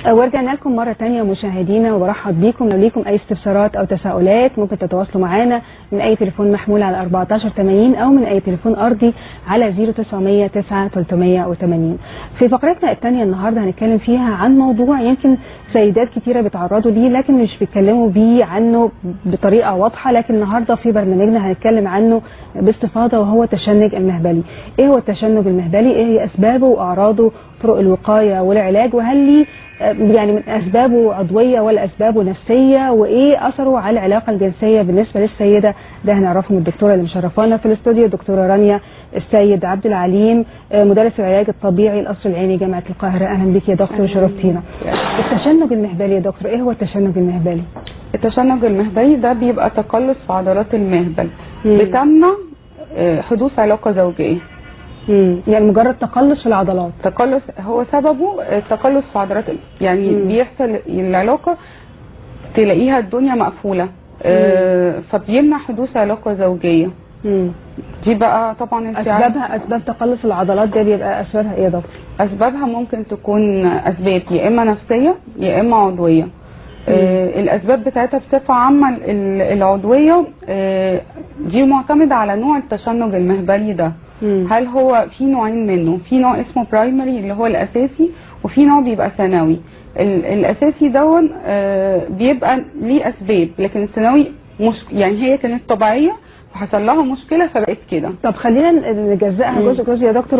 ورجعنا لكم مرة تانية مشاهدينا وبرحب بيكم لو ليكم أي استفسارات أو تساؤلات ممكن تتواصلوا معانا من أي تليفون محمول على 1480 أو من أي تليفون أرضي على 0900 9 380 في فقرتنا الثانية النهاردة هنتكلم فيها عن موضوع يمكن سيدات كتيرة بيتعرضوا ليه لكن مش بيتكلموا بيه عنه بطريقة واضحة لكن النهاردة في برنامجنا هنتكلم عنه باستفاضة وهو التشنج المهبلي إيه هو التشنج المهبلي إيه هي أسبابه وأعراضه طرق الوقاية والعلاج وهل ليه يعني من اسبابه عضويه ولا اسبابه نفسيه وايه اثره على العلاقه الجنسيه بالنسبه للسيده ده هنعرفه من الدكتوره اللي مشرفانا في الاستوديو الدكتوره رانيا السيد عبد العليم مدرس العلاج الطبيعي القصر العيني جامعه القاهره اهلا بك يا دكتور شرفتينا التشنج المهبلي يا دكتور ايه هو التشنج المهبلي التشنج المهبلي ده بيبقى تقلص في عضلات المهبل بتمنع حدوث علاقه زوجيه امم يعني مجرد تقلص في العضلات تقلص هو سببه التقلص في عضلات يعني مم. بيحصل العلاقه تلاقيها الدنيا مقفوله آه فبيمنع حدوث علاقه زوجيه مم. دي بقى طبعا اسبابها اسباب تقلص العضلات ده بيبقى اسبابها ايه يا دكتور؟ اسبابها ممكن تكون اسباب يا اما نفسيه يا اما عضويه آه الاسباب بتاعتها بصفه عامه العضويه آه دي معتمده على نوع التشنج المهبلي ده مم. هل هو في نوعين منه في نوع اسمه برايمري اللي هو الاساسي وفي نوع بيبقى ثانوي الاساسي دون آه بيبقى ليه اسباب لكن الثانوي مش يعني هي كانت طبيعيه فحصل لها مشكله فبقت كده طب خلينا نجزئها جزء جزء يا دكتور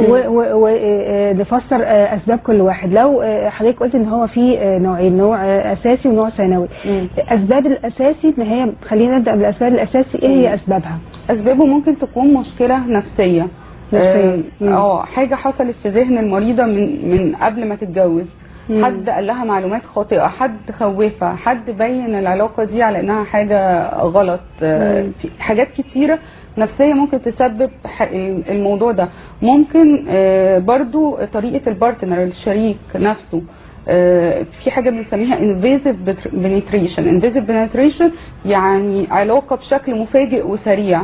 ونفسر اسباب كل واحد لو حضرتك قلت ان هو في نوعين نوع اساسي ونوع ثانوي اسباب الاساسي ما هي خلينا نبدا بالاسباب الاساسي ايه هي اسبابها اسبابه ممكن تكون مشكله نفسيه نفسيه اه حاجه حصلت في ذهن المريضه من من قبل ما تتجوز مم. حد قال لها معلومات خاطئه حد خوفها حد بين العلاقه دي على انها حاجه غلط مم. في حاجات كتيره نفسيه ممكن تسبب الموضوع ده ممكن برضو طريقه البارتنر الشريك نفسه في حاجه بنسميها انفيزيف بنتريشن انفيزيف بنتريشن يعني علاقه بشكل مفاجئ وسريع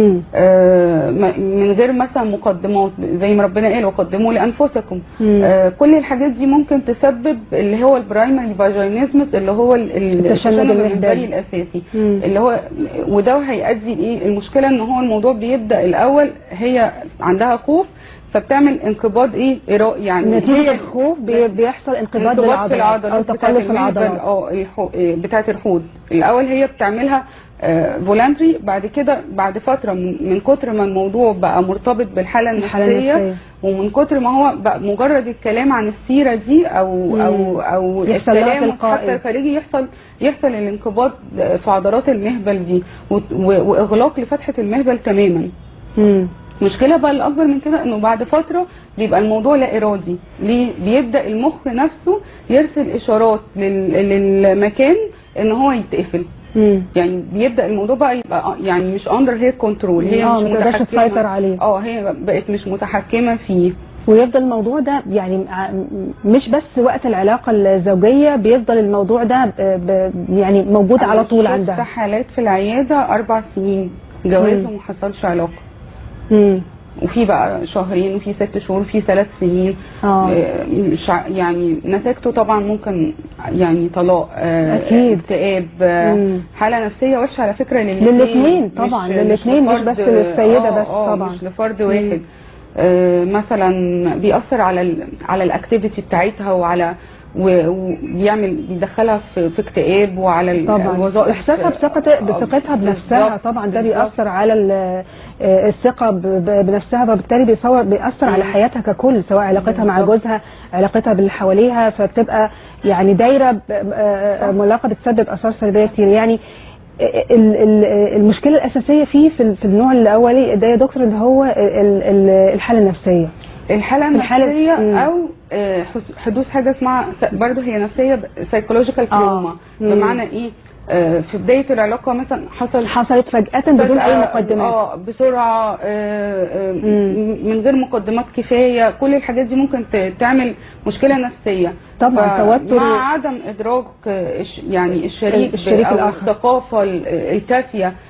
آه من غير مثلا مقدمات زي ما ربنا قال وقدموا لانفسكم آه كل الحاجات دي ممكن تسبب اللي هو البرايمري فاجينيزمس اللي هو التشنج المهبلي الاساسي مم. اللي هو وده هيؤدي لايه المشكله ان هو الموضوع بيبدا الاول هي عندها خوف فبتعمل انقباض ايه يعني نتيجه الخوف بيحصل انقباض للعضلات او تقلص العضلات اه بتاعه الحوض الاول هي بتعملها فولانتري بعد كده بعد فتره من كتر ما الموضوع بقى مرتبط بالحاله النفسيه ومن كتر ما هو بقى مجرد الكلام عن السيره دي او مم. او او الكلام حتى الخارجي يحصل يحصل الانقباض في عضلات المهبل دي واغلاق لفتحه المهبل تماما مم. المشكله بقى الاكبر من كده انه بعد فتره بيبقى الموضوع لا ارادي ليه بيبدا المخ نفسه يرسل اشارات للمكان ان هو يتقفل مم. يعني بيبدا الموضوع بقى يبقى يعني مش اندر هير كنترول هي اه مش ما تقدرش تسيطر عليه اه هي بقت مش متحكمه فيه ويفضل الموضوع ده يعني مش بس وقت العلاقه الزوجيه بيفضل الموضوع ده يعني موجود على طول عندها شفت حالات في العياده اربع سنين جواز وما حصلش علاقه امم وفي بقى شهرين وفي ست شهور وفي ثلاث سنين اه مش يعني نتيجته طبعا ممكن يعني طلاق اكيد اكتئاب حاله نفسيه وحشه على فكره للاثنين طبعا للاثنين مش, مش بس للسيده آه بس طبعا مش لفرد واحد آه مثلا بيأثر على ال على الاكتيفيتي بتاعتها وعلى وبيعمل بيدخلها في, في اكتئاب وعلى الوظائف احساسها بثقتها بثقتها بنفسها طبعا ده بيأثر على الثقه بنفسها فبالتالي بيصور بيأثر على حياتها ككل سواء علاقتها مع جوزها علاقتها باللي حواليها فبتبقى يعني دايره ملاقه بتسبب اثار سلبيه كتير يعني المشكله الاساسيه فيه في النوع الاولي ده يا دكتور اللي هو الحاله النفسيه الحاله النفسيه او حدوث حاجه اسمها برضه هي نفسيه سايكولوجيكال تروما بمعنى ايه في بدايه العلاقه مثلا حصل حصلت فجاه بدون اي مقدمات اه بسرعه آه من غير مقدمات كفايه كل الحاجات دي ممكن تعمل مشكله نفسيه طبعا توتر مع عدم ادراك يعني الشريك, الشريك او الآخر. الثقافه الكافيه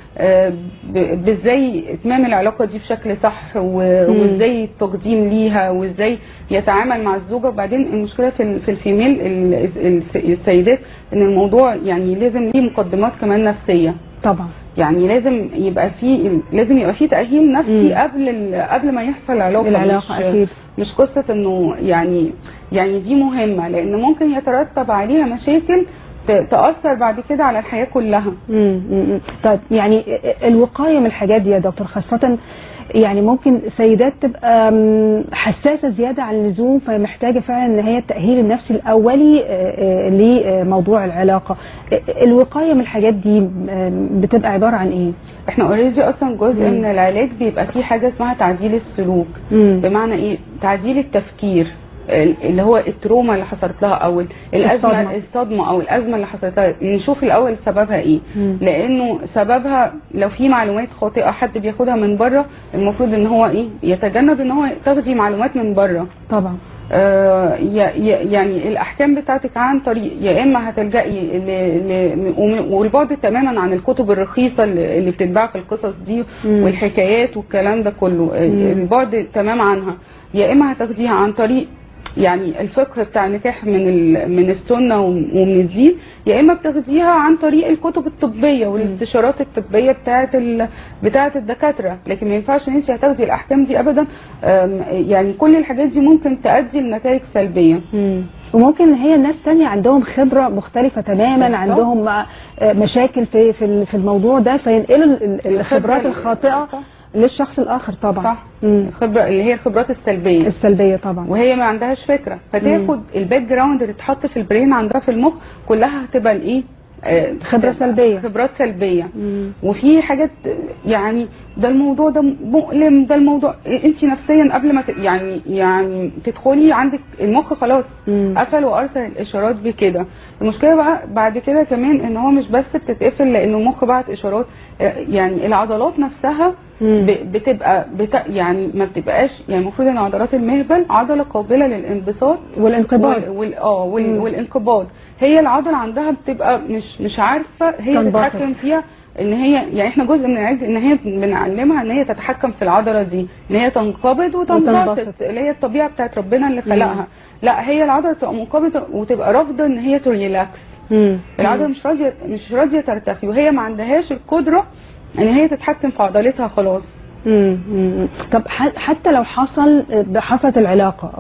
آه، ب- بازاي اتمام العلاقه دي بشكل صح و- مم. وازاي التقديم ليها وازاي يتعامل مع الزوجه وبعدين المشكله في ال- في الفيميل ال- ال- السيدات ان الموضوع يعني لازم ليه مقدمات كمان نفسيه طبعا يعني لازم يبقى في لازم يبقى في تاهيل نفسي مم. قبل ال- قبل ما يحصل العلاقه العلاقه مش اكيد مش قصه انه يعني يعني دي مهمه لان ممكن يترتب عليها مشاكل ت- تاثر بعد كده على الحياه كلها مم، مم، مم. طيب يعني الوقايه من الحاجات دي يا دكتور خاصه يعني ممكن سيدات تبقى مم، حساسه زياده عن اللزوم فمحتاجه فعلا ان هي التاهيل النفسي الاولي آه، آه، لموضوع العلاقه آه، الوقايه من الحاجات دي آه، بتبقى عباره عن ايه؟ احنا اوريدي اصلا جزء مم. من العلاج بيبقى فيه حاجه اسمها تعديل السلوك مم. بمعنى ايه تعديل التفكير ال- اللي هو التروما اللي حصلت لها او ال- الازمه الصدمة. الصدمه او الازمه اللي حصلت لها نشوف الاول سببها ايه مم. لانه سببها لو في معلومات خاطئه حد بياخدها من بره المفروض ان هو ايه يتجنب ان هو تاخدي معلومات من بره طبعا آه، ي- ي- يعني الاحكام بتاعتك عن طريق يا اما هتلجئي ل- ل- وم- والبعد تماما عن الكتب الرخيصه اللي اللي بتتباع في القصص دي مم. والحكايات والكلام ده كله مم. البعد تمام عنها يا اما هتاخديها عن طريق يعني الفقه بتاع النكاح من ال- من السنه ومن الدين يا اما بتاخديها عن طريق الكتب الطبيه والاستشارات الطبيه بتاعه ال... بتاعه الدكاتره لكن ما ينفعش ان انت هتاخدي الاحكام دي ابدا أم، يعني كل الحاجات دي ممكن تؤدي لنتائج سلبيه مم. وممكن هي الناس تانية عندهم خبرة مختلفة تماما بالظبط. عندهم آه، مشاكل في في ال- في الموضوع ده فينقلوا ال- ال- الخبرات الخبرة الخاطئة صح. للشخص الآخر طبعا صح مم. الخبره اللي هي الخبرات السلبيه السلبية طبعا وهي ما عندهاش فكره فتاخد الباك جراوند اللي اتحط في البرين عندها في المخ كلها هتبقى الايه آه، خبرة سلبية. خبرات سلبيه مم. وفي حاجات يعني ده الموضوع ده مؤلم ده الموضوع انت نفسيا قبل ما ت- يعني يعني تدخلي عندك المخ خلاص مم. قفل وارسل الاشارات بكده المشكله بقى بعد كده كمان ان هو مش بس بتتقفل لان المخ بعت اشارات آه، يعني العضلات نفسها مم. ب- بتبقى بت يعني ما بتبقاش يعني المفروض ان عضلات المهبل عضله قابله للانبساط والانقباض وال وال اه وال مم. والانقباض هي العضله عندها بتبقى مش مش عارفه هي تنبسط. تتحكم فيها ان هي يعني احنا جزء من العلاج ان هي بنعلمها ان هي تتحكم في العضله دي ان هي تنقبض وتنبسط وتنبسط. اللي هي الطبيعه بتاعت ربنا اللي خلقها لا هي العضله تبقى منقبضه وتبقى رافضه ان هي تريلاكس مم. العضله مش راضيه مش راضيه ترتخي وهي ما عندهاش القدره ان هي تتحكم في عضلتها خلاص مم. مم. طب ح- حتى لو حصل حصلت العلاقة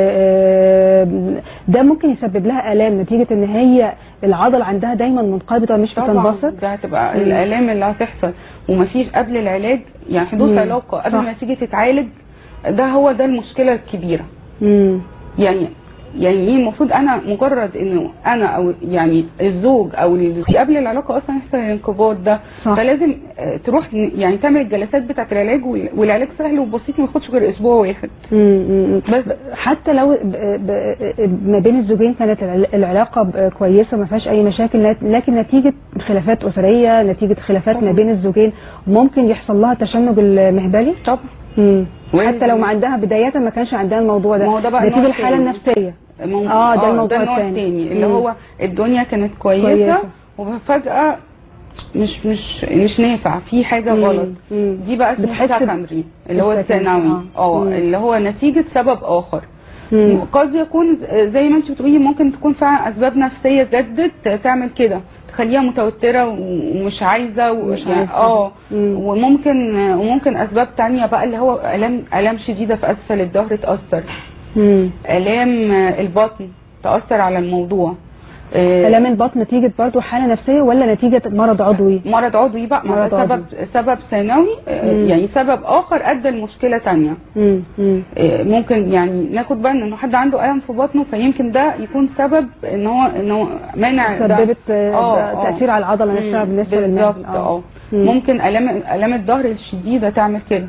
وده ممكن يسبب لها آلام نتيجة ان هي العضلة عندها دايما منقبضة مش طبعا بتنبسط ده هتبقى مم. الالام اللي هتحصل ومفيش قبل العلاج يعني حدوث مم. علاقه قبل صح. ما تيجي تتعالج ده هو ده المشكله الكبيره مم. يعني يعني ايه المفروض انا مجرد انه انا او يعني الزوج او اللي في قبل العلاقه اصلا يحصل الانقباض ده صح. فلازم آه، تروح ن- يعني تعمل الجلسات بتاعه العلاج وال- والعلاج سهل وبسيط ما ياخدش غير اسبوع واحد مم. مم. بس حتى لو ب- ب- ما بين الزوجين كانت العل- العلاقه ب- كويسه ما فيهاش اي مشاكل لك- لكن نتيجه خلافات اسريه نتيجه خلافات ما طبعا. بين الزوجين ممكن يحصل لها تشنج المهبلي طبعا مم. وارد حتى لو إن- ما عندها بدايه ما كانش عندها الموضوع ده ما هو ده بقى نتيجه النوع الحاله التاني. النفسيه مم- آه، ده الموضوع ده النوع التاني. التاني اللي مم. هو الدنيا كانت كويسه, كويسة. وفجاه مش مش مش نافع في حاجه مم. غلط مم. دي بقى اسمه بتحس ب- سكندري اللي هو السكندري، الثانوي آه. اه مم. اللي هو نتيجه سبب اخر مم. قد يكون زي ما انت بتقولي ممكن تكون فعلا اسباب نفسيه جدت تعمل كده تخليها متوتره ومش عايزه مش يعني عايزة. اه مم. وممكن وممكن اسباب تانية بقى اللي هو الام الام شديده في اسفل الظهر تاثر مم. الام البطن تاثر على الموضوع آه، الام البطن نتيجه برضه حاله نفسيه ولا نتيجه مرض عضوي مرض عضوي بقى ما مرض ده سبب سبب ثانوي آه، مم. يعني سبب اخر ادى لمشكله تانية مم. مم. آه، ممكن يعني ناخد بالنا انه حد عنده الم في بطنه فيمكن ده يكون سبب ان هو ان هو مانع ده. سببت آه، آه، ده آه. تاثير على العضله نفسها مم، بالنسبه بالظبط للمهبل اه مم. ممكن الام الام الظهر الشديده تعمل كده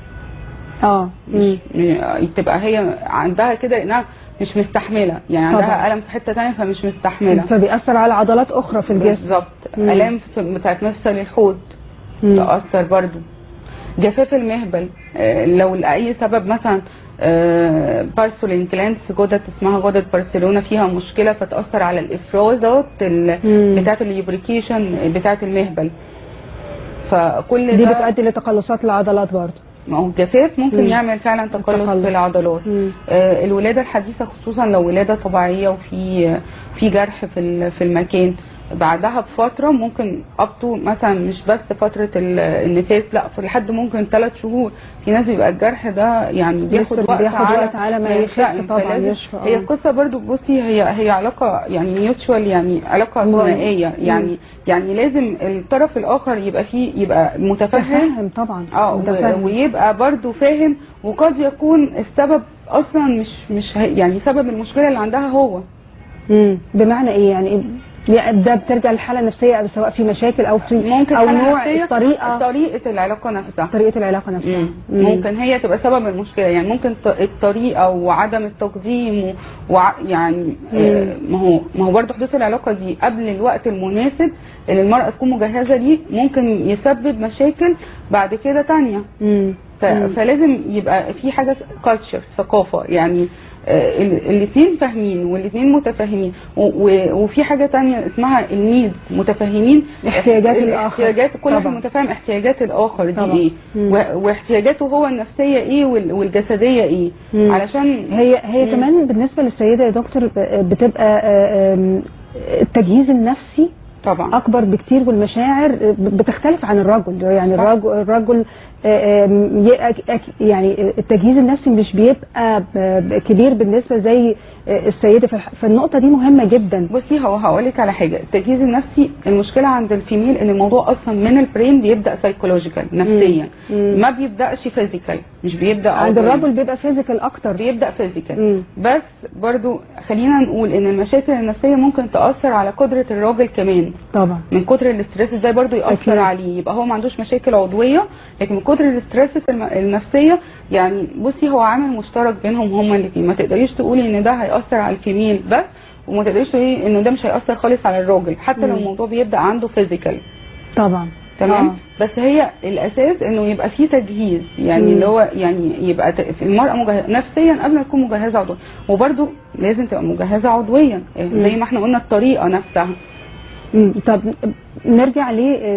اه مم. مش تبقى هي عندها كده انها مش مستحمله يعني طبعا. عندها الم في حته ثانيه فمش مستحمله فبيأثر على عضلات اخرى في الجسم بالظبط مم. الام في- بتاعت مفصل الحوض مم. تأثر برضو جفاف المهبل آه، لو لأي سبب مثلا بارسولين كلانس غدد اسمها غدد بارسلونا فيها مشكلة فتأثر على الإفرازات ال- مم. بتاعت اليوبريكيشن بتاعت المهبل فكل دي ده بتؤدي لتقلصات العضلات برضه ما هو الجفاف ممكن مم. يعمل فعلا تقلص التقلص. في العضلات مم. آه، الولاده الحديثه خصوصا لو ولاده طبيعيه وفي في جرح في ال- في المكان بعدها بفتره ممكن ابطو مثلا مش بس فتره ال- النفاس لا في لحد ممكن ثلاث شهور في ناس بيبقى الجرح ده يعني بياخد لسه وقت بياخد على وقت على ما يخف. يخف طبعاً، فلازم- يشفى، آه. هي القصه برضو بصي هي هي علاقه يعني ميوتشوال يعني علاقه مم. ثنائيه يعني يعني لازم الطرف الاخر يبقى فيه يبقى متفهم متفهم طبعا اه و- متفهم. ويبقى برضو فاهم وقد يكون السبب اصلا مش مش هي- يعني سبب المشكله اللي عندها هو مم. بمعنى ايه يعني يعني ده بترجع للحاله النفسيه أو سواء في مشاكل او في ممكن او حالة نوع نفسية، الطريقه طريقه العلاقه نفسها طريقه العلاقه نفسها مم. مم. ممكن هي تبقى سبب المشكله يعني ممكن ط- الطريقه وعدم التقديم و... وع... يعني آه، ما هو ما هو برضه حدوث العلاقه دي قبل الوقت المناسب اللي المراه تكون مجهزه ليه ممكن يسبب مشاكل بعد كده تانية مم. ف... مم. فلازم يبقى في حاجه كالتشر ثقافه يعني الاثنين فاهمين والاثنين متفاهمين و... و... وفي حاجه تانية اسمها النيد متفاهمين احتياجات الآخر. احتياجات كل واحد طبعا. متفاهم احتياجات الاخر دي طبعا. ايه مم. و... واحتياجاته هو النفسيه ايه وال... والجسديه ايه مم. علشان هي هي مم. كمان بالنسبه للسيده يا دكتور ب- بتبقى آه، آم، التجهيز النفسي طبعا اكبر بكتير والمشاعر بتختلف عن الرجل يعني صح. الرجل الرجل آه، آم، ي- أك- أك- يعني التجهيز النفسي مش بيبقى ب- ب- كبير بالنسبه زي آه، السيده في الح- فالنقطه دي مهمه جدا بصي هو هقول لك على حاجه التجهيز النفسي المشكله عند الفيميل ان الموضوع اصلا من البرين بيبدا سايكولوجيكال نفسيا مم. ما بيبداش فيزيكال مش بيبدا عند عضلي. الرجل بيبقى فيزيكال اكتر بيبدا فيزيكال مم. بس برضو خلينا نقول ان المشاكل النفسيه ممكن تاثر على قدره الراجل كمان طبعا من كتر الاسترس ازاي برضو ياثر أكيد. عليه يبقى هو ما عندوش مشاكل عضويه لكن من كتر الاسترس الم- النفسيه يعني بصي هو عامل مشترك بينهم هما الاثنين ما تقدريش تقولي ان ده هياثر على الفيميل بس وما تقدريش تقولي ان ده مش هياثر خالص على الراجل حتى لو مم. الموضوع بيبدا عنده فيزيكال طبعا تمام آه. بس هي الاساس انه يبقى فيه تجهيز يعني مم. اللي هو يعني يبقى ت- في المراه مجهزه نفسيا قبل ما تكون مجهزه عضويا وبرده لازم تبقى مجهزه عضويا مم. زي ما احنا قلنا الطريقه نفسها مم. طب نرجع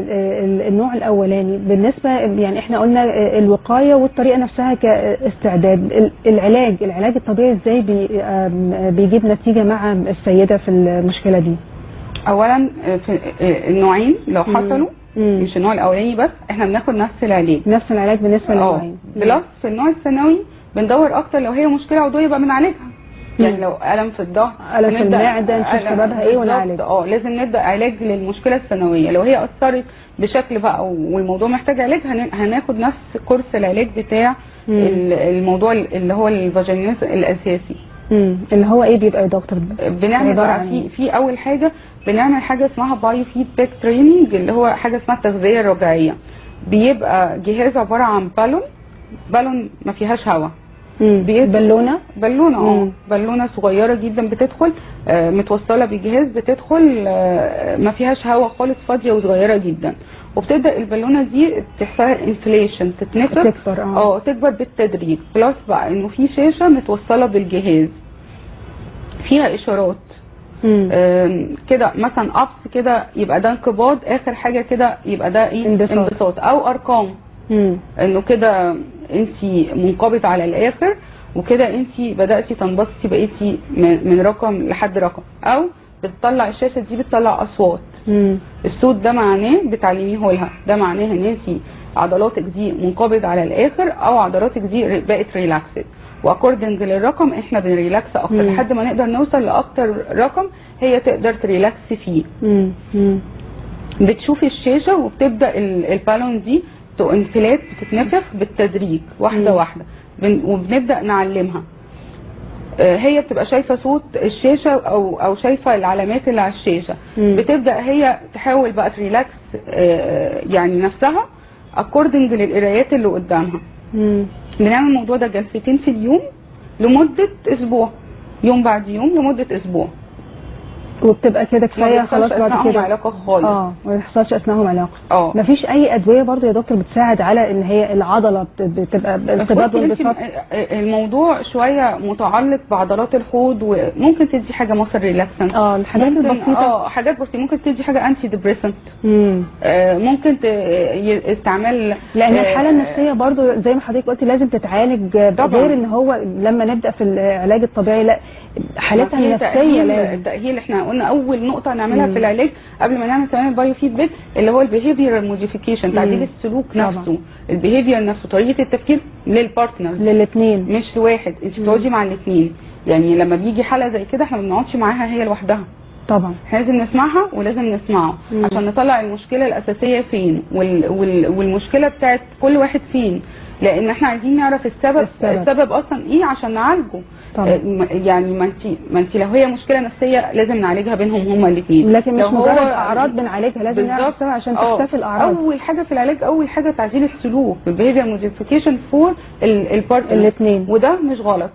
للنوع الاولاني بالنسبه يعني احنا قلنا الوقايه والطريقه نفسها كاستعداد ال- العلاج العلاج الطبيعي ازاي بي آم، بيجيب نتيجه مع السيده في المشكله دي اولا في النوعين لو مم. حصلوا مم. مش النوع الاولاني بس احنا بناخد نفس العلاج نفس العلاج بالنسبه اه للنوعين بلس في النوع الثانوي بندور اكتر لو هي مشكله عضويه يبقى بنعالجها يعني مم. لو الم في الظهر ألم في نبدأ- المعدة، نشوف ألم- سببها إيه بالظبط، ونعالج. اه لازم نبدا علاج للمشكله الثانويه لو هي اثرت بشكل بقى والموضوع محتاج علاج هن- هناخد نفس كورس العلاج بتاع مم. ال- الموضوع اللي هو الفاجينيز الاساسي مم. اللي هو ايه بيبقى يا دكتور بنعمل عبارة بقى عن في إيه؟ في اول حاجه بنعمل حاجه اسمها بايو فيدباك تريننج اللي هو حاجه اسمها التغذيه الرجعيه بيبقى جهاز عباره عن بالون بالون ما فيهاش هواء مم. بيد- بالونه بالونه اه مم. بالونه صغيره جدا بتدخل آه، متوصله بجهاز بتدخل آه، ما فيهاش هواء خالص فاضيه وصغيره جدا وبتبدا البالونه دي تحصل انفليشن تتنفخ تكبر اه اه تكبر بالتدريج بلس بقى انه في شاشه متوصله بالجهاز فيها اشارات مم. آم، كده مثلا ابس كده يبقى ده انقباض اخر حاجه كده يبقى ده ايه انبساط. انبساط او ارقام مم. انه كده انت منقبض على الاخر وكده انت بداتي تنبسطي بقيتي من من رقم لحد رقم او بتطلع الشاشه دي بتطلع اصوات مم. الصوت ده معناه بتعلميه لها ده معناه ان انت عضلاتك دي منقبض على الاخر او عضلاتك دي ري- بقت ريلاكسد واكوردنج للرقم احنا بنريلاكس اكتر مم. لحد ما نقدر نوصل لاكتر رقم هي تقدر تريلاكس فيه مم. مم. بتشوفي الشاشه وبتبدا ال- البالون دي تو انفلات بتتنفخ بالتدريج واحده مم. واحده بن- وبنبدا نعلمها آه، هي بتبقى شايفه صوت الشاشه او او شايفه العلامات اللي على الشاشه مم. بتبدا هي تحاول بقى تريلاكس آه، يعني نفسها اكوردنج للقرايات اللي قدامها مم. بنعمل الموضوع ده جلستين في اليوم لمده اسبوع يوم بعد يوم لمده اسبوع وبتبقى كده ما كفايه بيحصلش خلاص بعد أثناءهم كده علاقه خالص اه ما بيحصلش اثناءهم علاقه اه مفيش اي ادويه برضو يا دكتور بتساعد على ان هي العضله بت- بتبقى ارتباط بصي انت وانبساط الموضوع شويه متعلق بعضلات الحوض وممكن تدي حاجه مصر ريلاكسنت اه الحاجات ممكن البسيطه اه حاجات بسيطه ممكن تدي حاجه انتي ديبريسنت امم ممكن ت- ي- استعمال لان آه، الحاله النفسيه برضو زي ما حضرتك قلتي لازم تتعالج طبعاً. غير ان هو لما نبدا في العلاج الطبيعي لا حالتها في النفسيه تأهيل- لازم التأهيل احنا قلنا أول نقطة نعملها مم. في العلاج قبل ما نعمل كمان البايو فيدباك اللي هو البيهيفير موديفيكيشن تعديل مم. السلوك طبعاً. نفسه البيهيفير نفسه طريقة التفكير للبارتنر للاثنين مش لواحد انت بتقعدي مع الاثنين يعني لما بيجي حالة زي كده احنا ما بنقعدش معاها هي لوحدها طبعا احنا لازم نسمعها ولازم نسمعه مم. عشان نطلع المشكله الاساسيه فين وال وال والمشكله بتاعت كل واحد فين لان احنا عايزين نعرف السبب السبب. السبب اصلا ايه عشان نعالجه طبعا. آه، م- يعني ما انت ما انت لو هي مشكله نفسيه لازم نعالجها بينهم هما الاثنين لكن مش مجرد اعراض بنعالجها لازم نعرف بالظبط. السبب عشان آه. تختفي الاعراض اول حاجه في العلاج اول حاجه تعديل السلوك البيهيفير موديفيكيشن فور البارتنر الاتنين. وده مش غلط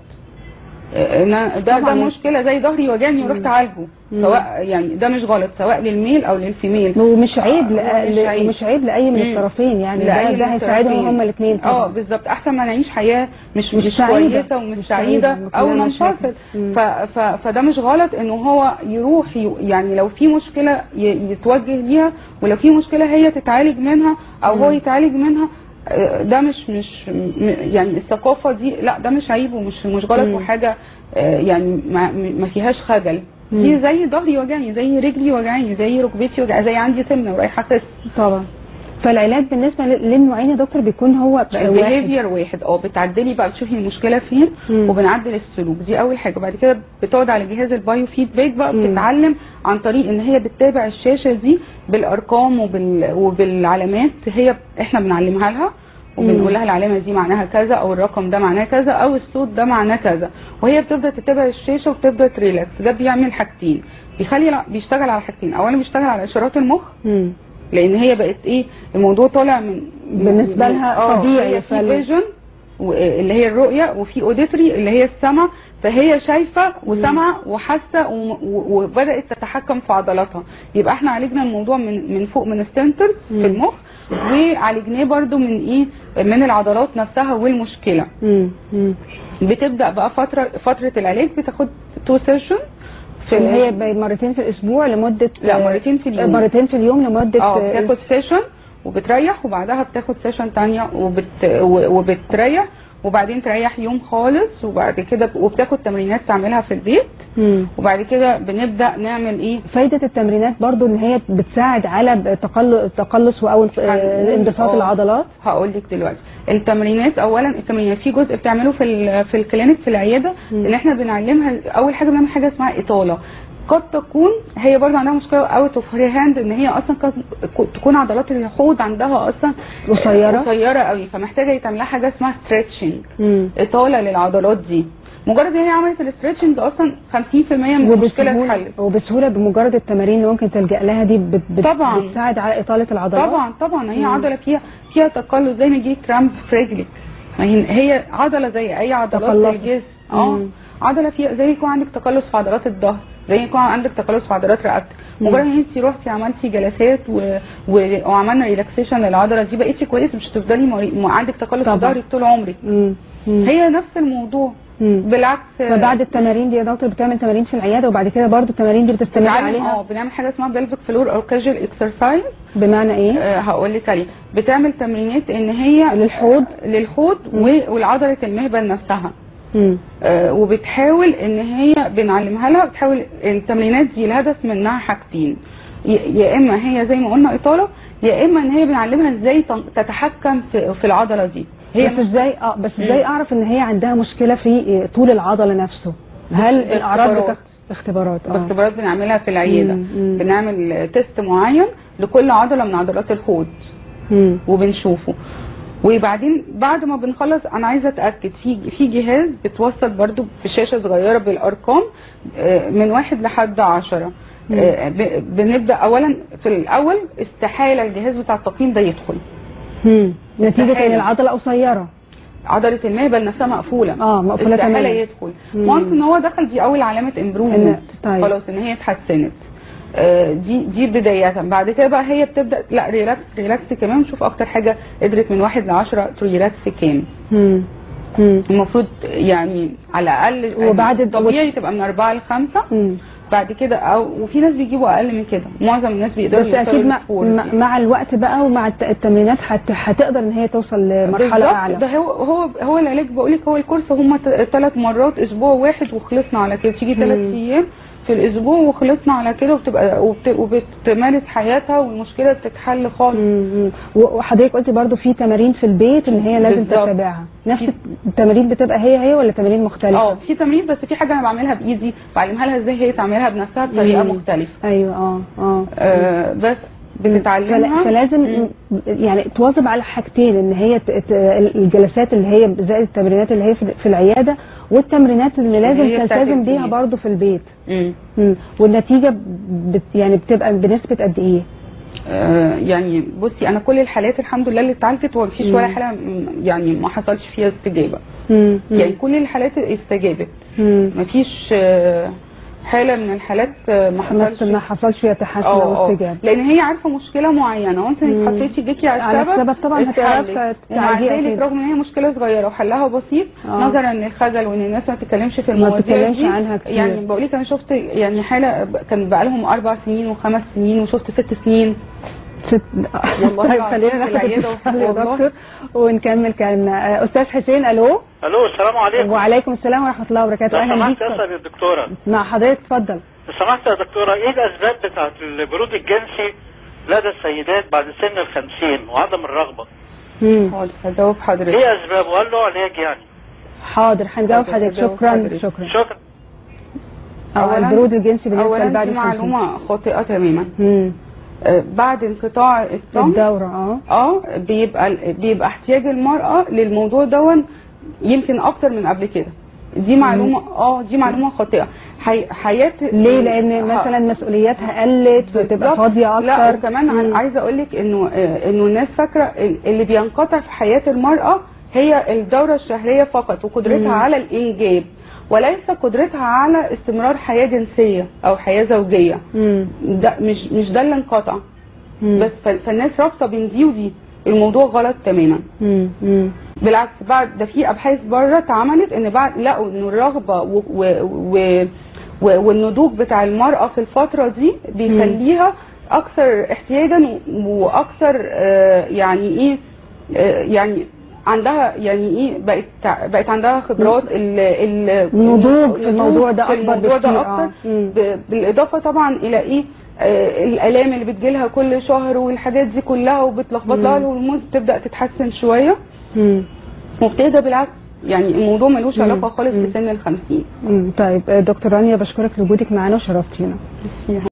آه، أنا- ده ده طبعاً. مشكله زي ظهري وجعني ورحت اعالجه مم. سواء يعني ده مش غلط سواء للميل او للفيميل ومش عيب آه، لأ- مش عيب. مش عيب لاي من مم. الطرفين يعني لأي ده, من ده هيساعدهم الطرفين. هما الاثنين اه بالظبط احسن ما نعيش حياه مش مش مش, سعيدة. كويسه ومش مش سعيده سعيدة، او وكلها منفصل مشاكل. مم. ف ف فده مش غلط انه هو يروح ي- يعني لو في مشكله ي- يتوجه ليها ولو في مشكله هي تتعالج منها او هو مم. يتعالج منها آه، ده مش مش م- يعني الثقافه دي لا ده مش عيب ومش مش غلط مم. وحاجه آه، يعني ما, ما فيهاش خجل مم. دي زي ظهري وجعني زي رجلي وجعاني زي ركبتي وجعاني زي عندي سمنه ورايحه اخس طبعا فالعلاج بالنسبه لل- للنوعين يا دكتور بيكون هو واحد البيهيفير واحد اه بتعدلي بقى بتشوفي المشكله فين مم. وبنعدل السلوك دي اول حاجه بعد كده بتقعد على جهاز البايو فيدباك بقى مم. بتتعلم عن طريق ان هي بتتابع الشاشه دي بالارقام وبال... وبالعلامات هي احنا بنعلمها لها وبنقول لها العلامه دي معناها كذا او الرقم ده معناه كذا او الصوت ده معناه كذا وهي بتبدا تتابع الشاشه وبتبدا تريلاكس ده بيعمل حاجتين بيخلي بيشتغل على حاجتين اولا بيشتغل على اشارات المخ مم. لان هي بقت ايه الموضوع طالع من بالنسبة من- لها آه، طبيعي، هي في فال- فيجن اللي هي الرؤيه وفي اوديتري اللي هي السمع فهي شايفه وسامعه وحاسه وم- و- وبدات تتحكم في عضلاتها يبقى احنا عالجنا الموضوع من من فوق من السنتر مم. في المخ وعالجناه برضو من ايه من العضلات نفسها والمشكله مم. مم. بتبدا بقى فتره فتره العلاج بتاخد تو سيشن اللي هي ب- مرتين في الاسبوع لمده لا مرتين في اليوم مرتين في اليوم لمده اه بتاخد سيشن وبتريح وبعدها بتاخد سيشن تانية وبت... و- وبتريح وبعدين تريح يوم خالص وبعد كده ب- وبتاخد تمرينات تعملها في البيت مم. وبعد كده بنبدا نعمل ايه فايدة التمرينات برضو ان هي بتساعد على تقل- تقلص او انف- آه، انبساط آه. العضلات هقول لك دلوقتي التمرينات اولا التمرينات في جزء بتعمله في ال- في الكلينيك في العياده مم. ان احنا بنعلمها اول حاجه بنعمل حاجه اسمها اطاله قد تكون هي برضه عندها مشكله اوت اوف هاند ان هي اصلا قد تكون عضلات الحوض عندها اصلا قصيرة. قصيره قوي فمحتاجه يتعمل لها حاجه اسمها ستريتشنج مم. اطاله للعضلات دي مجرد ان هي عملت الاسترتشنج اصلا 50% من المشكله وبسهولة اتحلت وبسهولة بمجرد التمارين اللي ممكن تلجأ لها دي بت بت طبعاً. بتساعد على إطالة العضلات طبعا طبعا هي مم. عضله فيها فيها تقلص زي ما يجي كرامب في رجلك ما هي هي عضله زي اي عضلات تقلصت. الجسم اه مم. عضله فيها زي يكون عندك تقلص في عضلات الظهر زي يكون عندك تقلص في عضلات رقبتك مم. مجرد ان انت رحتي عملتي جلسات و... و... وعملنا ريلاكسيشن للعضله دي بقيتي كويسه مش هتفضلي مري... م- عندك تقلص في طبعاً. ظهرك طول عمرك مم. مم. هي نفس الموضوع مم. بالعكس فبعد التمارين دي يا دكتور بتعمل تمارين في العيادة وبعد كده برضو التمارين دي بتستمر بنعمل عليها اه بنعمل حاجه اسمها بلفيك فلور او كاجوال اكسرسايز بمعنى ايه؟ آه، هقول لك عليه بتعمل تمرينات ان هي للحوض؟ للحوض و- والعضله المهبل نفسها مم. آه، وبتحاول ان هي بنعلمها لها بتحاول التمرينات دي الهدف منها حاجتين ي- يا اما هي زي ما قلنا اطاله يا اما ان هي بنعلمها ازاي تن- تتحكم في, في العضله دي هي بس ازاي اه بس ازاي اعرف ان هي عندها مشكلة في طول العضلة نفسه؟ هل الاعراض باختبارات. بتاخد اختبارات اه باختبارات بنعملها في العياده مم، مم. بنعمل تيست معين لكل عضله من عضلات الحوض مم. وبنشوفه وبعدين بعد ما بنخلص انا عايزه اتاكد في في جهاز بتوصل برضو بشاشه صغيره بالارقام آه، من واحد لحد عشرة آه، ب- بنبدا اولا في الاول استحاله الجهاز بتاع التقييم ده يدخل مم. نتيجة ان استحالة. العضلة قصيرة عضله المهبل نفسها مقفوله اه مقفولة استحاله تماما يدخل مم. وانس ان هو دخل دي اول علامه ان امبروفمنت طيب. خلاص ان هي اتحسنت آه، دي دي بداية بعد كده بقى هي بتبدا لا ريلاكس ريلاكس كمان نشوف اكتر حاجه قدرت من واحد ل 10 ريلاكس كام مم. مم. المفروض يعني على الاقل وبعد- يعني طبيعي تبقى من أربعة لخمسة مم. بعد كده او وفي ناس بيجيبوا اقل من كده معظم الناس بيقدروا بس يوصلوا اكيد مع, للفور مع, دي. مع الوقت بقى ومع الت- التمرينات هت... هتقدر ان هي توصل لمرحله بالظبط، اعلى ده هو هو هو العلاج بقول لك هو الكورس هم ثلاث مرات اسبوع واحد وخلصنا على كده تيجي ثلاث مم. ايام في الاسبوع وخلصنا على كده وبتبقى وبت وبتمارس حياتها والمشكله بتتحل خالص مم. و- وحضرتك قلتي برضو في تمارين في البيت ان هي لازم بالظبط. تتابعها نفس في- التمارين بتبقى هي هي ولا تمارين مختلفه اه في تمرين بس في حاجه انا بعملها بايدي بعلمها لها ازاي هي تعملها بنفسها بطريقه مم. مختلفه ايوه اه اه آه بس فلا- بتتعلمها فلازم مم. يعني تواظب على حاجتين ان هي ت- ت- الجلسات اللي هي زائد التمرينات اللي هي في في العياده والتمرينات اللي لازم هي بتاعت تلتزم بيها البيت. برضو في البيت مم. مم. والنتيجه بت يعني بتبقى بنسبه قد ايه؟ آه، يعني بصي انا كل الحالات الحمد لله اللي اتعالجت ومفيش مم. ولا حاله م- يعني ما حصلش فيها استجابه مم. مم. يعني كل الحالات استجابت مم. مفيش آه، حاله من الحالات آه، ما ما حصلش ما حصلش فيها تحسن اه او اه استجابه لان هي عارفه مشكله معينه وانت مم. حطيتي ايديكي على على السبب السبب طبعا اتحلت. هتعرف ومع تعالجيها ذلك أكيد. رغم ان هي مشكله صغيره وحلها بسيط آه. نظرا للخجل وان الناس ما تتكلمش في ما المواضيع بتتكلمش دي عنها كتير. يعني بقول لك انا شفت يعني حاله ب- كان بقى لهم اربع سنين وخمس سنين وشفت ست سنين ست والله طيب العظيم خلينا في ناخد العيادة اتصال يا والله. دكتور ونكمل كلامنا آه، استاذ حسين الو الو السلام عليكم وعليكم السلام ورحمه الله وبركاته لو اهلا سمحت بيك اسال الدكتوره مع حضرتك اتفضل لو سمحت يا دكتوره ايه الاسباب بتاعت البرود الجنسي لدى السيدات بعد سن الخمسين وعدم الرغبه مم. حاضر هجاوب حضرتك ايه اسباب وقال له علاج يعني حاضر هنجاوب حاضر، حضرتك هجاوب شكرا حضرتك. شكرا شكرا اه أولاً- البرود الجنسي بالنسبه اولا لبعد دي الخمسين. معلومه خاطئه تماما مم. آه، بعد انقطاع الصمت الدوره اه اه بيبقى بيبقى احتياج المرأة للموضوع دون يمكن اكتر من قبل كده دي معلومة اه دي معلومة خاطئة حي... حياة ليه لان مثلا مسؤولياتها قلت فتبقى بالظبط. فاضيه لا اكتر وكمان مم. عن- عايزه اقول لك انه آه، انه الناس فاكره ال- اللي بينقطع في حياه المراه هي الدوره الشهريه فقط وقدرتها مم. على الانجاب وليس قدرتها على استمرار حياه جنسيه او حياه زوجيه مم. ده مش مش ده اللي انقطع مم. بس ف- فالناس رابطه بين دي ودي الموضوع غلط تماما مم. مم. بالعكس بعد ده في ابحاث بره اتعملت ان بعد لقوا انه الرغبه و و و و والنضوج بتاع المراه في الفتره دي بيخليها اكثر احتياجا و- واكثر آه، يعني ايه آه، يعني عندها يعني ايه بقت تع- بقت عندها خبرات ال ال نضوج في الموضوع ده في أكبر الموضوع بكتير، ده آه. اكتر مم. ب- بالاضافه طبعا الى ايه آه، الالام اللي بتجيلها كل شهر والحاجات دي كلها وبتلخبط لها مم. الهرمون بتبدا تتحسن شويه مم. وابتدى بالعكس يعني الموضوع ملوش مم. علاقه خالص مم. بسن ال 50 مم. طيب آه، دكتور رانيا بشكرك لوجودك معانا وشرفتينا